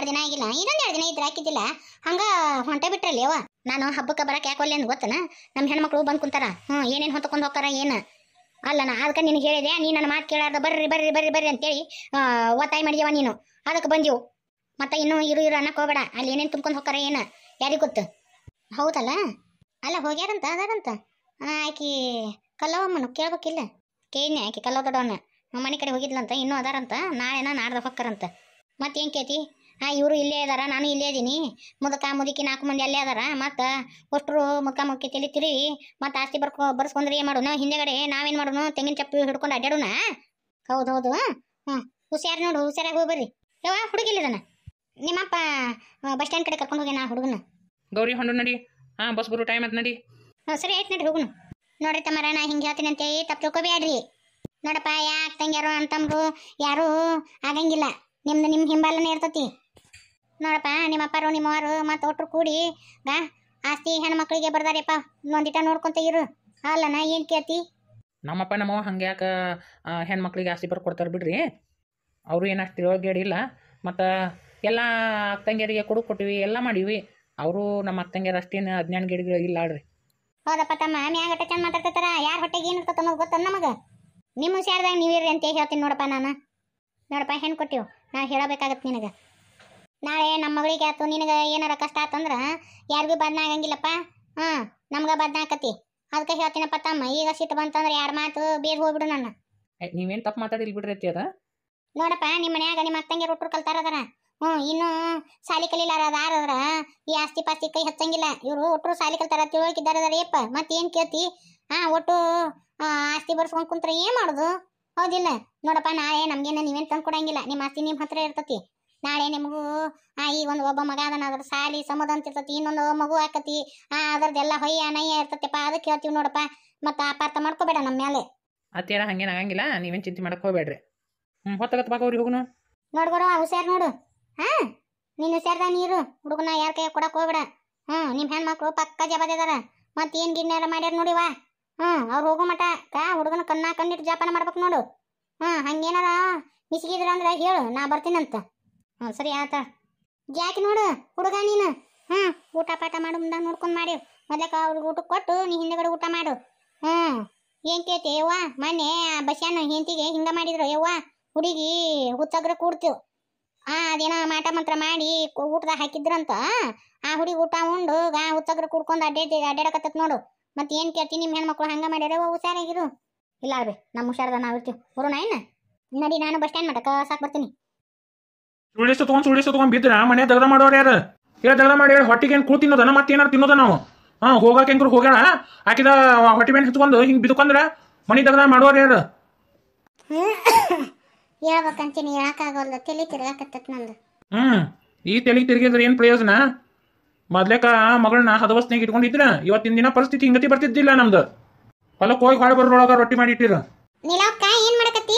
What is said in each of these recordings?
ಎರಡು ದಿನ ಆಗಿಲ್ಲ ಇನ್ನೊಂದ್ ಎರಡು ದಿನ ಇದ್ರೆ ಹಾಕಿದ್ದಿಲ್ಲ ಹಂಗ ಹೊಂಟ ಬಿಟ್ರಲ್ಲಿ ಅವ ನಾನು ಹಬ್ಬಕ್ಕೆ ಬರಕ್ಕೆ ಯಾಕೊಲ್ಲೆ ಅಂತ ಗೊತ್ತನ ನಮ್ಮ ಹೆಣ್ಮಕ್ಳು ಬಂದ್ ಕುಂತಾರ ಹ್ಞೂ ಏನೇನು ಹೊತ್ಕೊಂಡು ಹೋಗ್ತಾರ ಏನು ಅಲ್ಲ ನಾ ಅದಕ್ಕೆ ನಿನಗೆ ಹೇಳಿದೆ ನೀ ನನ್ನ ಮಾತು ಕೇಳಾರ್ದ ಬರ್ರಿ ಬರ್ರಿ ಬರ್ರಿ ಬರ್ರಿ ಅಂತೇಳಿ ಆ, ಒತ್ತಾಯ ಮಾಡಿಯವ ನೀನು ಅದಕ್ಕೆ ಬಂದೀವು ಮತ್ತೆ ಇನ್ನೂ ಇರು ಇರು ಅನ್ನಕ್ಕೆ ಹೋಗ್ಬೇಡ ಅಲ್ಲಿ ಏನೇನು ತುಂಬ್ಕೊಂಡು ಹೋಗ್ತಾರ ಏನು ಯಾರಿಗೆ ಗೊತ್ತು ಹೌದಲ್ಲ ಅಲ್ಲ ಹೋಗ್ಯಾರಂತ ಅದಾರಂತ ಆ, ಆಕಿ ಕಲ್ಲವಮ್ಮನು ಕೇಳ್ಬೇಕಿಲ್ಲ ಕೇಳಿದ್ನೆ ಆಕಿ ಕಲ್ಲವ ದೊಡ್ಡವನ್ನ ಮನೆ ಕಡೆ ಹೋಗಿದ್ಲಂತ ಇನ್ನೂ ಅದಾರಂತ ನಾಳೆನ ನಾಡ್ದ ಹೊಕ್ಕರಂತ ಮತ್ತೇನು ಕೇತಿ ಆ ಇವರು ಇಲ್ಲೇ ಇದಾರ ನಾನು ಇಲ್ಲೇ ಇದೀನಿ ಮುದಕ ಮುದುಕಿ ನಾಲ್ಕು ಮಂದಿ ಅಲ್ಲೇ ಅದಾರ ಮತ್ತು ಅಷ್ಟ್ರು ಮುಖ ಮುಖಿ ತಲಿ ತಿರುವಿ ಮತ್ತು ಆಸ್ತಿ ಬರ್ಕೊ ಬರ್ಸ್ಕೊಂಡ್ರೆ ಏನು ಮಾಡೋಣ ಹಿಂದೆಗಡೆ ನಾವೇನು ಮಾಡೋಣ ತೆಂಗಿನ ಚಪ್ಪಿ ಹಿಡ್ಕೊಂಡು ಅಡ್ಡಾಡೋಣ ಹೌದು ಹೌದು ಹ್ಞೂ ಹುಷಾರು ನೋಡು ಹುಷಾರಾಗಿ ಹೋಗಿ ಬರ್ರಿ ಯವ್ವ ಹುಡುಗಿಲ್ಲದನ ನಿಮ್ಮಪ್ಪ ಬಸ್ ಸ್ಟ್ಯಾಂಡ್ ಕಡೆ ಕರ್ಕೊಂಡು ಹೋಗ್ಯಾನ ಹುಡುಗನ ಗೌರಿ ಹೊಂಡು ನಡಿ ಹಾಂ ಬಸ್ ಬರೋ ಟೈಮ್ ಆಯ್ತು ನಡಿ ಹ್ಞೂ ಸರಿ ಆಯ್ತು ನಡ್ರಿ ಹೋಗುನು ನೋಡ್ರಿ ತಮ್ಮರ ನಾ ಹಿಂಗೆ ಹೇಳ್ತೀನಿ ಅಂತೇಳಿ ತಪ್ಪು ತಿಳ್ಕೊಬೇಡ್ರಿ ನೋಡಪ್ಪ ಯಾಕೆ ತಂಗ್ಯಾರು ಅಂತಂದ್ರು ಯಾರೂ ಆಗಂಗಿಲ್ಲ ನಿಮ್ದು ನಿಮ್ಮ ಹಿಂಬಾಲನೆ ಇರ್ತತಿ ನೋಡಪ್ಪ ನಿಮ್ಮ ಅಪ್ಪಾರು ನಿಮ್ಮವರು ಮತ್ತು ಒಟ್ರು ಕೂಡಿ ಗಾ ಆಸ್ತಿ ಹೆಣ್ಮಕ್ಳಿಗೆ ಬರ್ದಾರಪ್ಪ ಒಂದಿಟ ನೋಡ್ಕೊಂತ ಇರು ಅಲ್ಲನ ಏನು ಕೇಳ್ತಿ ನಮ್ಮಪ್ಪ ನಮ್ಮವ್ವ ಹಂಗೆ ಯಾಕೆ ಹೆಣ್ಮಕ್ಳಿಗೆ ಆಸ್ತಿ ಬರ್ಕೊಡ್ತಾರೆ ಬಿಡ್ರಿ ಅವರು ಏನಷ್ಟು ತಿಳುವಳಿಕೆ ಮತ್ತು ಎಲ್ಲ ಅಕ್ಕಂಗಿಯರಿಗೆ ಕೊಡು ಕೊಟ್ಟಿವಿ ಎಲ್ಲ ಮಾಡೀವಿ ಅವರು ನಮ್ಮ ಅಕ್ಕಂಗಿಯರು ಅಷ್ಟೇನು ಅಜ್ಞಾನ ಗಿಡಗಳು ಇಲ್ಲ ಆಡ್ರಿ ಹೌದಪ್ಪ ತಮ್ಮ ಮ್ಯಾಗಟ ಚಂದ ಮಾತಾಡ್ತಾರ ಯಾರ ಹೊಟ್ಟೆಗೆ ಏನು ಇರ್ತದ ಅನ್ನೋದು ಗೊತ್ತ ನಮಗೆ ನಿಮ್ಮ ಹುಷಾರ್ದಾಗ ನೀವಿರ್ರಿ ಅಂತ ಹೇಳ್ತೀನಿ ನೋಡಪ್ಪ ನಾನು ನೋಡಪ್ಪ ಹೆಣ್ಣು ಕೊಟ್ಟಿವು ನಾ ಹೇಳಬೇಕಾಗತ್ತೆ ನಿನಗೆ ನಾಳೆ ನಮ್ಮ ಮಗಳಿಗೆ ಆತು ನಿನಗೆ ಏನಾರ ಕಷ್ಟ ಆತಂದ್ರೆ ಯಾರಿಗೂ ಬದ್ನ ಆಗಂಗಿಲ್ಲಪ್ಪ ಹಾಂ ನಮ್ಗೆ ಬದ್ನ ಆಕತಿ ಅದಕ್ಕೆ ಹೇಳ್ತೀನಪ್ಪ ತಮ್ಮ ಈಗ ಸಿಟ್ಟು ಬಂತಂದ್ರೆ ಎರಡು ಮಾತು ಬೇಗ ಹೋಗ್ಬಿಡು ನನ್ನ ನೀವೇನು ತಪ್ಪು ಮಾತಾಡಿಲ್ಲ ಬಿಡ್ರಿ ಅತ್ತಿ ಅದ ನೋಡಪ್ಪ ನಿಮ್ಮ ಮನ್ಯಾಗ ನಿಮ್ಮ ಅತ್ತಂಗೆ ರೊಟ್ಟರು ಕಲ್ತಾರದಾರ ಹ್ಞೂ ಇನ್ನು ಸಾಲಿ ಕಲೀಲಾರ ಅದಾರದ್ರ ಈ ಆಸ್ತಿ ಪಾಸ್ತಿ ಕೈ ಹಚ್ಚಂಗಿಲ್ಲ ಇವರು ಒಟ್ಟರು ಸಾಲಿ ಕಲ್ತಾರ ತಿಳುವಳಿಕಿದ್ದಾರದಾರ ಯಪ್ಪ ಮತ್ತೇನು ಕೇಳ್ತಿ ಹಾ ಒಟ್ಟು ಆ, ಆಸ್ತಿ ಬರ್ಸ್ಕೊಂಡ್ ಕುಂತ್ರೆ ಏನ್ ಮಾಡುದು ಹೌದಿಲ್ಲ ನೋಡಪ್ಪ ನಾಳೆ ನಮ್ಗೇನ ನೀವೇನ್ ತಂದು ಕೊಡಂಗಿಲ್ಲ ನಿಮ್ಮ ಆಸ್ತಿ ನಿಮ್ಮ ಹತ್ರ ಇರ್ತತಿ ನಾಳೆ ನಿಮಗೂ ಆ ಈಗ ಒಂದು ಒಬ್ಬ ಮಗ ಅದನ್ನ ಅದ್ರ ಸಾಲಿ ಸಮದ ಅಂತ ಇರ್ತತಿ ಇನ್ನೊಂದು ಮಗು ಆಕತಿ ಆ ಅದ್ರದ್ದೆಲ್ಲ ಹೊಯ್ಯ ನಯ್ಯ ಇರ್ತತಿಪ್ಪ ಅದಕ್ಕೆ ಹೇಳ್ತೀವಿ ನೋಡಪ್ಪ ಮತ್ತೆ ಅಪಾರ್ಥ ಮಾಡ್ಕೋಬೇಡ ನಮ್ಮ ಮೇಲೆ ಅತ್ತಿಯರ ಹಂಗೇನು ಆಗಂಗಿಲ್ಲ ನೀವೇನು ಚಿಂತೆ ಮಾಡಕ್ಕೆ ಹೋಗ್ಬೇಡ್ರಿ ಹ್ಞೂ ಹೊತ್ತಾಗತ್ತೆ ಬಾ ಗೌರಿ ಹೋಗುನು ನೋಡ್ಕೊಡು ಹುಷಾರ್ ನೋಡು ಹಾ ನೀನು ಹುಷಾರ್ದಾಗ ನೀರು ಹುಡುಗನ ಯಾರ ಕೈ ಕೊಡಕ್ ಹೋಗ್ಬೇಡ ಹ್ಞೂ ನಿಮ್ಮ ಹೆಣ್ಮಕ್ಳು ಪಕ್ಕ ಜಬದಿದಾರ ಮತ್ತೆ ಏನು ಗಿಣ್ಣೆಲ್ಲ ಮಾಡ್ಯಾರ ನೋಡಿವ ಹ್ಞೂ ಅವ್ರು ಹೋಗೋ ಮಟ ಕಾ ಹುಡುಗನ ಕಣ್ಣ ಕಣ್ಣಿಟ್ಟು ಜಪಾನ ಮಾಡ್ಬೇಕು ನೋಡು ಹ್ಞೂ ಹಂಗೇನಾರ ಮಿಸ್ಗಿದ್ರ ಅಂದ್ರೆ ಹೇಳು ನಾ ಬರ್ತೀನಂತ ಹ್ಞೂ ಸರಿ ಆತ ಜಾಕಿ ನೋಡು ಹುಡುಗ ನೀನು ಹ್ಞೂ ಊಟ ಪಾಠ ಮಾಡು ಮುಂದಾಗ ನೋಡ್ಕೊಂಡು ಮಾಡಿ ಮೊದಲಕ ಅವ್ರಿಗೆ ಊಟಕ್ಕೆ ಕೊಟ್ಟು ನೀ ಹಿಂದೆಗಡೆ ಊಟ ಮಾಡು ಹ್ಞೂ ಏನು ಕೇಳ್ತಿ ಯವ್ವ ಮೊನ್ನೆ ಬಸ್ಯಾನ ಹೆಂತಿಗೆ ಹಿಂಗೆ ಮಾಡಿದ್ರು ಯವ್ವ ಹುಡುಗಿ ಹುಚ್ಚಗ್ರ ಕೂಡ್ತೀವಿ ಆ ಅದೇನೋ ಮಾಟ ಮಂತ್ರ ಮಾಡಿ ಕು- ಊಟದಾಗ ಹಾಕಿದ್ರಂತ ಆ ಹುಡುಗಿ ಊಟ ಉಂಡು ಗಾ ಹುಚ್ಚಗ್ರ ಕುಡ್ಕೊಂಡು ಅಡ್ಡಾಡಿ ಅಡ್ಡಾಡಕತ್ತತ್ ನೋಡು ಮತ್ತೆ ಏನು ಕೇಳ್ತಿ ನಿಮ್ಮ ಹೆಣ್ಮಕ್ಳು ಹಂಗೆ ಮಾಡ್ಯಾರ ಹುಷಾರಾಗಿರು ಇಲ್ಲ ಅಳ್ಬೆ ನಮ್ಮ ಹುಷಾರದ ನಾವು ಇರ್ತೀವಿ ಬರೋಣ ಏನು ನಡಿ ನಾನು ಬಸ್ ಸ್ಟ್ಯಾಂಡ್ ಮಾಡಕ್ಕೆ ಸಾಕು ಬರ್ತೀನಿ ಸುಳಿಸ ತಗೊಂಡ್ ಸುಳಿಸ ತಗೊಂಡ್ ಬಿದ್ರ ಮನೆ ದಗದ ಮಾಡೋರು ಯಾರು ಹೇಳ ದಗದ ಮಾಡಿ ಹೊಟ್ಟಿಗೆ ಏನು ಕೂಳ್ ತಿನ್ನೋದನ ಮತ್ತೆ ಏನಾರು ತಿನ್ನೋದ ನಾವು ಹಾ ಹೋಗಾಕ ಹೆಂಗ್ರು ಹೋಗ್ಯಾಳ ಆಕಿದ ಹೊಟ್ಟಿ ಮೇಲೆ ಹಚ್ಕೊಂಡು ಹಿಂಗ್ ಬಿದ್ಕೊಂಡ್ರ ಮನಿ ದಗದ ಮಾಡೋರು ಯಾರು ಹೇಳ್ಬೇಕಂತೀನಿ ಹೇಳಕ್ಕಾಗಲ್ಲ ತಲೆ ತಿರ್ಗಾಕತ್ತತ್ ನಂದು ಹ್ಮ್ ಈ ತಲೆ ತಿರುಗಿದ್ರೆ ಏನ್ ಪ್ರಯೋಜನ ಮೊದ್ಲೇಕ ಮಗಳನ್ನ ಹದವಸ್ನಾಗ ಇಟ್ಕೊಂಡಿದ್ರ ಇವತ್ತಿನ ದಿನ ಪರಿಸ್ಥಿತಿ ಹಿಂಗತಿ ಬರ್ತಿದ್ದಿಲ್ಲ ನಮ್ದು ಹೊಲಕ್ಕೆ ಹೋಗಿ ಹೊಳೆ ಬರೋಳಗ ರೊಟ್ಟಿ ಮಾಡಿ ಇಟ್ಟಿರ ನೀಲವಕ್ಕ ಏನು ಮಾಡಕತ್ತಿ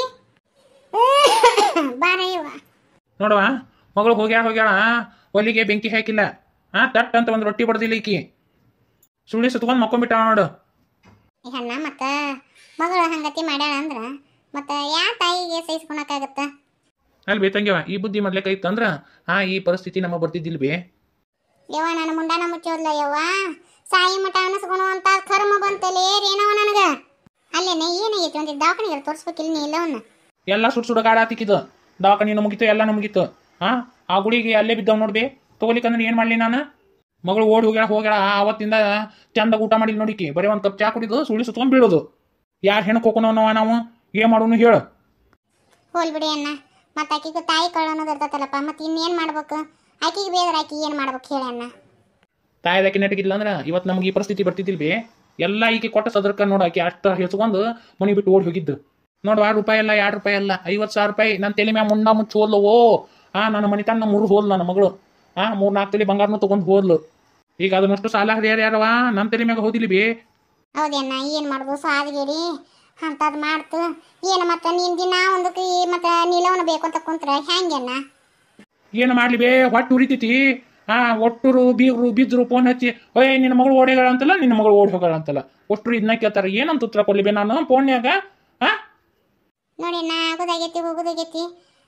ಬಾರ ಇವ ನೋಡವ ಮಗಳು ಹೋಗ್ಯಾಳ ಹೋಗ್ಯಾಳ ಒಲಿಗೆ ಬೆಂಕಿ ಹಾಕಿಲ್ಲ ಹಾ ತಟ್ ಅಂತ ಒಂದು ರೊಟ್ಟಿ ಬಡ್ದಿಲ್ಲ ಈಕಿ ಸುಳ್ಳಿ ಸುತ್ಕೊಂಡ್ ಮಕ್ಕೊಂಬಿಟ್ಟ ನೋಡು ಹೆಣ್ಣ ಮತ್ತು ಮಗಳು ಹಂಗತಿ ಮಾಡ್ಯಾಳ ಅಂದ್ರೆ ಮತ್ತು ಯಾ ತಾಯಿಗೆ ಸಹಿಸ್ಕೊಳಕ್ಕಾಗತ್ತ ಅಲ್ಲಿ ಬೇ ತಂಗ್ಯವ ಈ ಬುದ್ಧಿ ಮೊದ್ಲೇಕ ಇತ್ತಂದ್ರ ಹಾ ಈ ಪರಿಸ್ಥಿತಿ ನಮಗೆ ಬರ್ತಿದ್ದಿಲ್ಲ ಬೇ ಯವ್ವ ನಾನು ಮುಂಡಾನ ಮುಚ್ಚೋದ್ಲ ಯವ್ವ ಸಾಯಿ ಮಠ ಅನಿಸ್ಕೊಳು ಅಂತ ಕರ್ಮ ಬಂತಲೇ ಏನವ ನನಗ ಅಲ್ಲೇನೆ ಏನಾಗೈತಿ ಒಂದು ದವಾಖಾನೆಗೆ ತೋರಿಸ್ಬೇಕಿಲ್ಲ ನೀ ಇಲ್ಲವನ್ನ ಎಲ್ಲ ಸುಡ್ ಸುಡ ಗಾಡ ಆತಿಕ್ಕಿದು ದವಾಖಾನಿನೂ ಮುಗಿತು ಎಲ್ಲಾನು ಮುಗೀತು ಹಾ ಆ ಗುಳಿಗೆ ಅಲ್ಲೇ ಬಿದ್ದವ್ ನೋಡ್ಬೇ ತಗೋಲಿಕ್ಕಂದ್ರೆ ಏನ್ ಮಾಡ್ಲಿ ನಾನು ಮಗಳು ಓಡಿ ಹೋಗ್ಯಾಳ ಹೋಗ್ಯಾಳ ಆವತ್ತಿಂದ ಚಂದ ಊಟ ಮಾಡಿಲ್ಲ ನೋಡಿಕಿ ಬರೀ ಒಂದ್ ಕಪ್ ಚಾ ಕುಡಿದು ಸುಳಿ ಸುತ್ಕೊಂಡ್ ಬೀಳೋದು ಯಾರು ಹೆಣ್ಣು ಕೋಕೋನವ ನಾವು ಏನ್ ಮಾಡೋನು ಹೇಳು ಹೋಲ್ ಬಿಡಿ ಅಣ್ಣ ಮತ್ತೆ ಆಕಿಗೆ ತಾಯಿ ಕಳ್ಳ ಅನ್ನೋದು ಇರ್ತೈತಲ್ಲಪ್ಪ ಮತ್ತೆ ಇನ್ನೇನು ಮಾಡ್ಬೇಕು ಆಕಿಗೆ ಬೇದ್ರ ಆಕಿ ಏನು ಮಾಡ್ಬೇಕು ಹೇಳಿ ಅಣ್ಣ ತಾಯಿದಾಕಿ ನೆಟಗಿಲ್ಲ ಅಂದ್ರೆ ಇವತ್ತು ನಮ್ಗೆ ಈ ಪರಿಸ್ಥಿತಿ ಬರ್ತಿದ್ದಿಲ್ ಬೇ ಎಲ್ಲ ಈಕೆ ಕೊಟ್ಟ ಸದರ್ಕ ನೋಡು ಆಕಿ ಅಷ್ಟು ಹೆಚ್ಕೊಂಡು ಮನಿ ಬಿಟ್ಟು ಓಡಿ ಹೋಗಿದ್ದು ನೋಡು ಆರು ರೂಪಾಯಿ ಅಲ್ಲ ಎರಡು ರೂಪಾಯಿ ಅಲ್ಲ ಐವತ್ತು ಸಾವಿರ ರೂಪಾಯಿ ನನ್ನ ತಲೆ ಮ್ಯಾಗ ಮುಂಡ ಮುಚ್ಚಿ ಹೋದ್ಲವೋ ಆ ನನ್ನ ಮನಿತನ ಮೂರು ಹೋದ್ಲು ನನ್ನ ಮಗಳು ಆ ಮೂರು ನಾಲ್ಕು ತಲೆ ಬಂಗಾರನು ತಗೊಂಡು ಹೋದ್ಲು ಈಗ ಅದನ್ನಷ್ಟು ಸಾಲ ಹರಿಯಾರ ಯಾರವ ನನ್ನ ತಲೆ ಮ್ಯಾಗ ಹೋದಿಲಿ ಬೇ ಹೌದೇನ ಏನು ಮಾಡೋದು ಸಾದ್ಗೇಡಿ ಅಂಥದ್ದು ಮಾಡ್ತು ಏನು ಮತ್ತೆ ನೀನು ದಿನ ಒಂದಕ್ಕೆ ಮತ್ತೆ ನೀಲವನ್ನ ಬೇಕು ಅಂತ ಕುಂತ್ರ ಹೆಂಗೆನ್ನ ಏನು ಮಾಡ್ಲಿ ಬೇ ಹೊಟ್ಟೆ ಉರಿತೈತಿ ಆ ಒಟ್ಟರು ಬೀಗರು ಬಿದ್ರು ಫೋನ್ ಹಚ್ಚಿ ಓಯ್ ನಿನ್ನ ಮಗಳು ಓಡಿಗಳ ಅಂತಲ್ಲ ನಿನ್ನ ಮಗಳು ಓಡಿ ಹೋಗಳ ಅಂತಲ್ಲ ಒಟ್ಟರು ಇದನ್ನ ಕೇಳ್ತಾರೆ ಏನಂತ ಉತ್ತರ ಕೊಡ್ಲಿ ಬೇ ನಾನು ಫೋನ್ಯಾಗ ಆ ನೋಡಿ ನಾ ಆಗೋದಾಗೈತಿ ಹೋಗೋದಾಗೈತಿ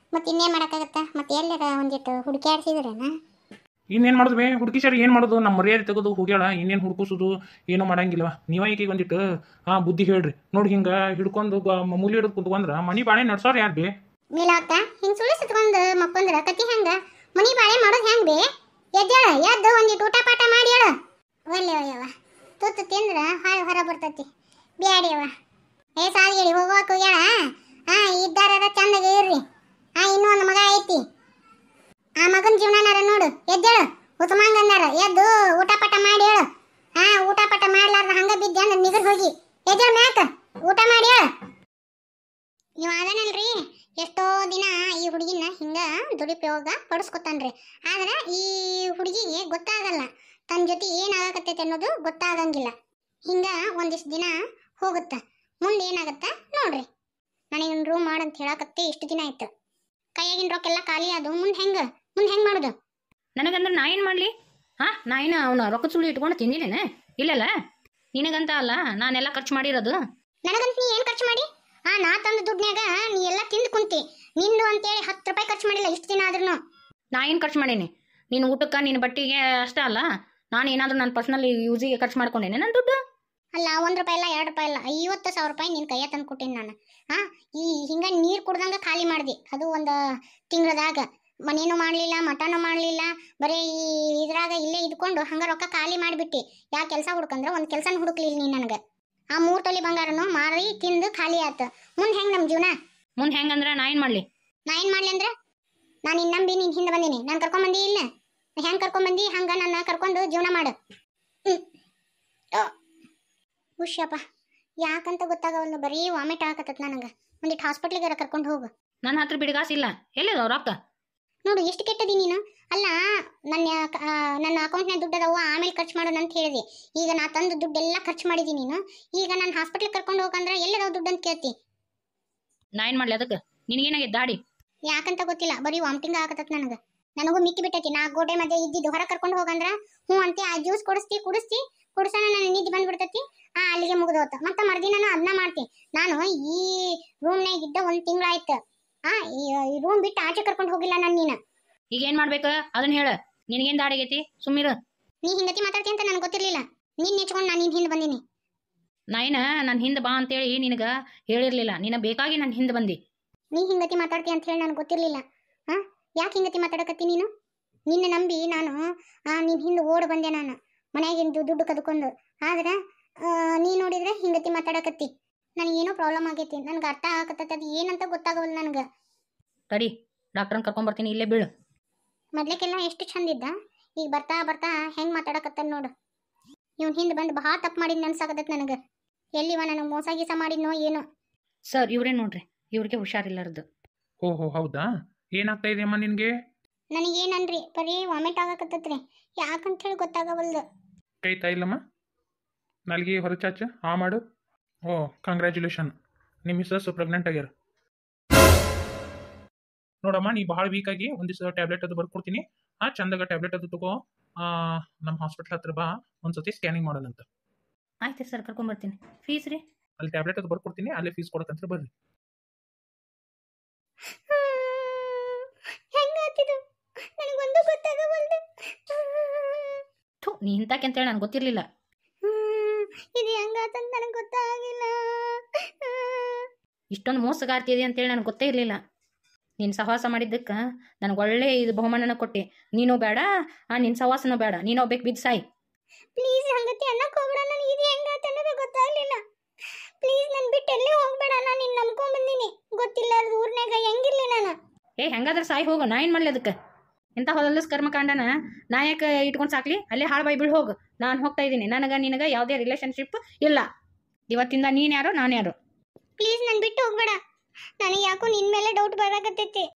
ಮತ್ತೆ ಇನ್ನೇನು ಮಾಡೋಕ್ಕಾಗತ್ತ ಮತ್ತೆ ಎಲ್ಲರ ಒಂದಿಟ್ಟು ಹುಡುಕ್ಯಾಡ್ಸಿದ್ರೇನ ಇನ್ನೇನು ಮಾಡೋದು ಬೇ ಹುಡುಕಿಸ್ಯಾರ ಏನು ಮಾಡೋದು ನಮ್ಮ ಮರ್ಯಾದೆ ತೆಗೆದು ಹೋಗ್ಯಾಳ ಇನ್ನೇನು ಹುಡುಕಿಸೋದು ಏನೂ ಮಾಡಂಗಿಲ್ವ ನೀವ ಈಕಿಗೆ ಒಂದಿಟ್ಟು ಹಾಂ ಬುದ್ಧಿ ಹೇಳ್ರಿ ನೋಡಿ ಹಿಂಗೆ ಹಿಡ್ಕೊಂಡು ಗ- ಮೂಲಿ ಹಿಡಿದು ಕುಂತ್ಕೊಂಡ್ರ ಮನಿ ಬಾಳೆ ನಡ್ಸೋರು ಯಾರು ಬೇ ಮೀಲಾವತ್ತ ಹಿಂಗೆ ಸುಳ್ಳು ಸುತ್ಕೊಂಡು ಮಕ್ಕೊಂದ್ರ ಕತಿ ಹೆಂಗ ಮನಿ ಬಾಳೆ ಮಾಡೋದು ಹೆಂಗ್ ಬೇ ಎದ್ದೇಳ ಎದ್ದು ಒಂದಿಟ್ಟು ಊಟ ಪಾಠ ಮಾಡಿ ಹೇಳ ಒಲ್ಲೆ ಒಯ್ಯವ ತುತ್ತು ತಿಂದ್ರ ಹಾಳು ಹೊರ ಬರ್ತೈತಿ ಬ್ಯಾಡಿಯವ ಏ ಸಾಲಿಗೇಡಿ ಹೋಗೋಕೆ ಹೋಗ್ಯಾಳ ಹಾ ಇದ್ದಾರ ಚಂದಗೆ ಇರ್ರಿ ಹಾ ಇನ್ನೂ ಒಂದು ಮಗ ಐತಿ ಆ ಮಗನ ಜೀವನನಾರ ನೋಡು ಎದ್ದೇಳು ಉತ್ತಮಂಗ ಅಂದಾರ ಎದ್ದು ಊಟ ಪಾಠ ಮಾಡಿ ಹೇಳು ಹಾ ಊಟ ಪಾಠ ಮಾಡ್ಲಾರ್ದ ಹಂಗ ಬಿದ್ದೆ ಅಂದ್ರೆ ನಿಗರ್ ಹೋಗಿ ಎದ್ದೇಳು ಮ್ಯಾಕ ಊಟ ಮಾಡಿ ಹೇಳು ಇವ ಅದನಲ್ರಿ ಎಷ್ಟೋ ದಿನ ಈ ಹುಡುಗಿನ ಹಿಂಗ ದುರುಪಯೋಗ ಪಡಿಸ್ಕೊತಾನ್ರಿ ಆದ್ರೆ ಈ ಹುಡುಗಿಗೆ ಗೊತ್ತಾಗಲ್ಲ ತನ್ನ ಜೊತೆ ಏನಾಗಕತ್ತೈತೆ ಅನ್ನೋದು ಗೊತ್ತಾಗಂಗಿಲ್ಲ ಹಿಂಗ ಒಂದಿಷ್ಟು ದಿನ ಹೋಗುತ್ತ ಮುಂದೆ ಏನಾಗತ್ತ ನೋಡ್ರಿ ನನಗೆ ರೂಮ್ ಮಾಡಂತ ಹೇಳಕತ್ತೆ ಇಷ್ಟು ದಿನ ಆಯ್ತು ಕೈಯಾಗಿನ ರೊಕ್ಕೆಲ್ಲ ಖಾಲಿ ಅದು ಮುಂದೆ ಹೆಂಗ ಮುಂದೆ ಹೆಂಗ್ ಮಾಡುದು ನನಗಂದ್ರೆ ನಾ ಏನು ಮಾಡಲಿ ಹಾಂ ನಾ ಏನು ಅವನ ರೊಕ್ಕ ಸುಳ್ಳು ಇಟ್ಕೊಂಡು ತಿಂದಿಲ್ಲೇನೆ ಇಲ್ಲಲ್ಲ ನಿನಗಂತ ಅಲ್ಲ ನಾನೆಲ್ಲ ಖರ್ಚು ಮಾಡಿರೋದು ನನಗಂತ ನೀ ಏನ್ ಖರ್ಚು ಮಾಡಿ ಆ ನಾ ತಂದ ದುಡ್ನ್ಯಾಗ ನೀ ಎಲ್ಲ ತಿಂದು ಕುಂತಿ ನಿಂದು ಅಂತೇಳಿ ಹತ್ತು ರೂಪಾಯಿ ಖರ್ಚು ಮಾಡಿಲ್ಲ ಇಷ್ಟು ದಿನ ಆದ್ರೂ ನಾ ಏನು ಖರ್ಚು ಮಾಡೀನಿ ನಿನ್ನ ಊಟಕ್ಕೆ ನಿನ್ನ ಬಟ್ಟೆಗೆ ಅಷ್ಟೇ ಅಲ್ಲ ನಾನು ಏನಾದರೂ ನನ್ನ ಪರ್ಸನಲ್ ಯೂಸಿಗೆ ಖರ್ಚು ಮಾಡ್ಕೊಂಡೇನೆ ನನ್ನ ದುಡ್ಡು ಅಲ್ಲ ಒಂದ್ ರೂಪಾಯಿ ಇಲ್ಲ ಎರಡು ರೂಪಾಯಿ ಇಲ್ಲ ಐವತ್ತು ಸಾವಿರ ರೂಪಾಯಿ ನಿನ್ ಕೈಯ ತಂದು ಕೊಟ್ಟೀನಿ ನಾನು ಹಾ ಈ ಹಿಂಗ ನೀರ್ ಕುಡ್ದಂಗ ಖಾಲಿ ಮಾಡ್ದಿ ಅದು ಒಂದು ತಿಂಗಳದಾಗ ಮನೇನು ಮಾಡ್ಲಿಲ್ಲ ಮಟನು ಮಾಡ್ಲಿಲ್ಲ ಬರೀ ಈ ಇದ್ರಾಗ ಇಲ್ಲೇ ಇದ್ಕೊಂಡು ಹಂಗ ರೊಕ್ಕ ಖಾಲಿ ಮಾಡಿಬಿಟ್ಟಿ ಯಾ ಕೆಲಸ ಹುಡ್ಕಂದ್ರ ಒಂದ್ ಕೆಲ್ಸನ ಹುಡುಕ್ಲಿಲ್ಲ ನೀ ನನಗೆ ಆ ಮೂರ್ ತೊಲಿ ಬಂಗಾರನು ಮಾರಿ ತಿಂದು ಖಾಲಿ ಆತ ಮುಂದ್ ಹೆಂಗ್ ನಮ್ ಜೀವನ ಮುಂದೆ ಹೆಂಗಂದ್ರೆ ನಾ ಏನು ಮಾಡಲಿ ನಾ ಏನ್ ಮಾಡ್ಲಿ ಅಂದ್ರ ನಾನು ನಿನ್ ನಂಬಿ ನೀನ್ ಹಿಂದೆ ಬಂದೀನಿ ನಾನು ಕರ್ಕೊಂಡ್ ಬಂದಿ ಇಲ್ಲ ಹೆಂಗ್ ಕರ್ಕೊಂಡ್ ಬಂದಿ ಹಂಗ ನನ್ನ ಕರ್ಕೊಂಡು ಜೀವನ ಮಾಡು ಹ್ಮ್. ಆ. ಹುಷ್ಯಪ್ಪ ಯಾಕಂತ ಗೊತ್ತಾಗವಲ್ದು ಬರೀ ವಾಮಿಟ್ ಆಗಕತ್ತತ್ ನನಗೆ ಒಂದಿಟ್ಟು ಹಾಸ್ಪಿಟ್ಲಿಗಾರ ಕರ್ಕೊಂಡು ಹೋಗು ನನ್ನ ಹತ್ರ ಬಿಡಿಗಾಸಿಲ್ಲ ಎಲ್ಲಿದಾವ ರೊಕ್ಕ ನೋಡು ಎಷ್ಟು ಕೆಟ್ಟದಿ ನೀನು ಅಲ್ಲ ನನ್ನ ಆ, ನನ್ನ ಅಕೌಂಟ್ನಾಗ ದುಡ್ಡು ಅದಾವ ಆಮೇಲೆ ಖರ್ಚು ಮಾಡೋಣ ಅಂತ ಹೇಳಿದೆ ಈಗ ನಾ ತಂದು ದುಡ್ಡೆಲ್ಲ ಖರ್ಚು ಮಾಡಿದ್ದೀನಿ ನೀನು ಈಗ ನಾನು ಹಾಸ್ಪಿಟ್ಲಿಗೆ ಕರ್ಕೊಂಡು ಹೋಗಂದ್ರೆ ಎಲ್ಲದಾವ ದುಡ್ಡು ಅಂತ ಕೇಳ್ತಿ ನಾ ಏನು ಮಾಡಲಿ ಅದಕ್ಕೆ ನಿನಗೇನಾಗಿದೆ ದಾಡಿ ಯಾಕಂತ ಗೊತ್ತಿಲ್ಲ ಬರೀ ವಾಮಿಟಿಂಗ್ ಆಗತ್ತತ್ ನನಗೆ ನನಗೂ ಮಿಕ್ಕಿ ಬಿಟ್ಟೈತಿ ನಾ ಗೋಡೆ ಮಧ್ಯೆ ಇದ್ದಿದ್ದು ಹೊರ ಕರ್ಕೊಂಡು ಹೋಗಂದ್ರ ಹ್ಞೂ ಅಂತೆ ಆ ಜ್ಯೂಸ್ ಕೊಡಿಸ್ತಿ ಕುಡಿಸ್ತಿ ಕುಡ್ಸನ ನನ್ನ ನಿದ್ದೆ ಬಂದ್ಬಿಡ್ತೈತಿ ಆ ಅಲ್ಲಿಗೆ ಮುಗಿದೋತ ಮತ್ತೆ ಮರ್ದಿನ ಅದನ್ನ ಮಾಡ್ತಿ ನಾನು ಈ ರೂಮ್ನಾಗ ಇದ್ದ ಒಂದು ತಿಂಗಳಾಯ್ತು ಆ ಈ ರೂಮ್ ಬಿಟ್ಟು ಆಚೆ ಕರ್ಕೊಂಡು ಹೋಗಿಲ್ಲ ನಾನು ನೀನು ಈಗ ಏನು ಮಾಡ್ಬೇಕು ಅದನ್ನ ಹೇಳ ನಿನಗೇನು ದಾಡಿ ಆಗೈತಿ ಸುಮ್ಮಿರು ನೀ ಹಿಂಗತಿ ಮಾತಾಡ್ತಿ ಅಂತ ನನಗೆ ಗೊತ್ತಿರ್ಲಿಲ್ಲ ನೀನ್ ನೆಚ್ಕೊಂಡು ನಾನು ನಿನ್ ಹಿಂದೆ ಬಂದೀನಿ ನಾ ಏನ ನನ್ನ ಹಿಂದೆ ಬಾ ಅಂತೇಳಿ ನಿನಗೆ ಹೇಳಿರ್ಲಿಲ್ಲ ನಿನ ಬೇಕಾಗಿ ನನ್ನ ಹಿಂದೆ ಬಂದಿ ನೀ ಹಿಂಗತಿ ಮಾತಾಡ್ತಿ ಅಂತ ಹೇಳಿ ನನಗೆ ಗೊತ್ತಿರ್ಲಿಲ್ಲ ಹಾ ಯಾಕೆ ಹಿಂಗತಿ ಮಾತಾಡಕತ್ತಿ ನೀನು ನಿನ್ನ ನಂಬಿ ನಾನು ಆ, ನಿನ್ ಹಿಂದೆ ಓಡ್ ಬಂದೆ ನಾನು ಮನೆಯಾಗಿಂದು ದುಡ್ಡು ಕದ್ಕೊಂಡು ಆದ್ರೆ ಆ, ನೀ ನೋಡಿದ್ರೆ ಹಿಂಗತಿ ಮಾತಾಡಕತ್ತಿ ನನಗೇನೋ ಪ್ರಾಬ್ಲಮ್ ಆಗೈತಿ ನನ್ಗೆ ಅರ್ಥ ಆಗಕತ್ತೈತಿ ಅದು ಏನಂತ ಗೊತ್ತಾಗವಲ್ಲ ನನಗೆ ತಡಿ ಡಾಕ್ಟ್ರನ್ನ ಕರ್ಕೊಂಬರ್ತೀನಿ ಇಲ್ಲೇ ಬೀಳು ಮೊದ್ಲಕ್ಕೆಲ್ಲ ಎಷ್ಟು ಚಂದ ಇದ್ದ ಈಗ ಬರ್ತಾ ಬರ್ತಾ ಹೆಂಗ್ ಮಾತಾಡಕತ್ತ ನೋಡು ಇವ್ನ ಹಿಂದೆ ಬಂದು ಭಾಳ ತಪ್ಪು ಮಾಡಿದ್ ಅನ್ಸಾಕತ್ತೈತಿ ನನಗೆ ಎಲ್ಲಿವ ನನಗೆ ಮೋಸ ಗೀಸ ಮಾಡಿದ್ನೋ ಏನೋ ಸರ್ ಇವ್ರೇ ನೋಡ್ರಿ ಇವ್ರಿಗೆ ಹುಷಾರಿಲ್ಲಾರ್ದು ಓ ಹೋ ಹೌದಾ ಏನಾಗ್ತಾ ಇದೆ ಅಮ್ಮ ನಿನಗೆ ನನಗೇನನ್ರಿ ಬರೀ ವಾಮಿಟ್ ಆಗಕತ್ತೈತ್ರಿ ಯಾಕಂತ ಹೇಳಿ ಗೊತ್ತಾಗವಲ್ದು ಕೈ ತಾಯಿಲ್ಲಮ್ಮ ನಾಲ್ಗೆ ಹೊರಚಾಚ ಆ ಮಾಡು ಓ ಕಂಗ್ರ್ಯಾಚುಲೇಷನ್ ನಿಮ್ಮ ಮಿಸ್ಸಸ್ ಪ್ರೆಗ್ನೆಂಟ್ ಆಗ್ಯಾರ ನೋಡಮ್ಮ ನೀ ಭಾಳ ವೀಕ್ ಆಗಿ ಒಂದಿವ್ಸ ಟ್ಯಾಬ್ಲೆಟ್ ಅದು ಬರ್ಕೊಡ್ತೀನಿ ಆ ಚಂದಾಗ ಟ್ಯಾಬ್ಲೆಟ್ ಅದು ತಗೋ ಆ, ನಮ್ಮ ಹಾಸ್ಪಿಟ್ಲ್ ಹತ್ರ ಬಾ ಒಂದ್ಸತಿ ಸ್ಕ್ಯಾನಿಂಗ್ ಮಾಡೋಣಂತ ಆಯ್ತು ಸರ್ ಕರ್ಕೊಂಬರ್ತೀನಿ ಫೀಸ್ ರೀ ಅಲ್ಲಿ ಟ್ಯಾಬ್ಲೆಟ್ ಅದು ಬರ್ಕೊಡ್ತೀನಿ ಅಲ್ಲೇ ಫೀಸ್ ಕೊಡಕಂತ ಬರ್ರಿ ಹೆಂಗಾತಿದು ನನಗೊಂದು ಗೊತ್ತಾಗವಲ್ದು ಥು ನೀ ಇಂತಾಕೆ ಅಂತೇಳಿ ನನಗೆ ಗೊತ್ತಿರಲಿಲ್ಲ ಇದು ಹೆಂಗಾತಂತ ನನಗೆ ಗೊತ್ತಾಗಿಲ್ಲ ಇಷ್ಟೊಂದು ಮೋಸಗಾರ್ತಿದೆ ಅಂತೇಳಿ ನನಗೆ ಗೊತ್ತೇ ಇರಲಿಲ್ಲ ನೀನು ಸಹವಾಸ ಮಾಡಿದ್ದಕ್ಕೆ ನನಗೆ ಒಳ್ಳೆ ಇದು ಬಹುಮಾನನ ಕೊಟ್ಟೆ ನೀನು ಬೇಡ ಆ ನಿನ್ನ ಸಹವಾಸನೂ ಬೇಡ ನೀನು ಒಬ್ಬಕ್ಕೆ ಬಿದ್ದು ಸಾಯಿ ಪ್ಲೀಸ್ ಹಂಗತಿ ಅನ್ನಕ್ ಹೋಗ್ಬೇಡ ನನಗೆ ಇದು ಹೆಂಗಾತ ಅನ್ನೋದು ಗೊತ್ತಾಗ್ಲಿಲ್ಲ ಪ್ಲೀಸ್ ನನ್ ಬಿಟ್ಟು ಎಲ್ಲೇ ಹೋಗ್ಬೇಡ ನಾನು ನಿನ್ನ ನಂಬ್ಕೊಂಡ್ ಬಂದೀನಿ ಗೊತ್ತಿಲ್ಲ ಊರ್ನಾಗ ಹೆಂಗಿರ್ಲಿ ನಾನು ಏ ಹೆಂಗಾದ್ರೆ ಸಾಯಿ ಹೋಗು ನಾ ಏನು ಮಾಡಲಿ ಅದಕ್ಕೆ ಇಂಥ ಹೊಲಸ್ ಕರ್ಮಕಾಂಡನ ನಾ ಯಾಕೆ ಇಟ್ಕೊಂಡು ಸಾಕ್ಲಿ ಅಲ್ಲೇ ಹಾಳು ಬೈ ಬಿಡು ಹೋಗು ನಾನು ಹೋಗ್ತಾ ಇದ್ದೀನಿ ನನಗೆ ನಿನಗೆ ಯಾವುದೇ ರಿಲೇಷನ್ಶಿಪ್ ಇಲ್ಲ ಇವತ್ತಿಂದ ನೀನು ಯಾರು ನಾನು ಯಾರು ಪ್ಲೀಸ್ ನನ್ ಬಿಟ್ಟು ಹೋಗ್ಬೇಡ ನನಗೆ ಯಾಕೋ ನಿನ್ ಮೇಲೆ ಡೌಟ್ ಬರಾಕತ್ತೈತಿ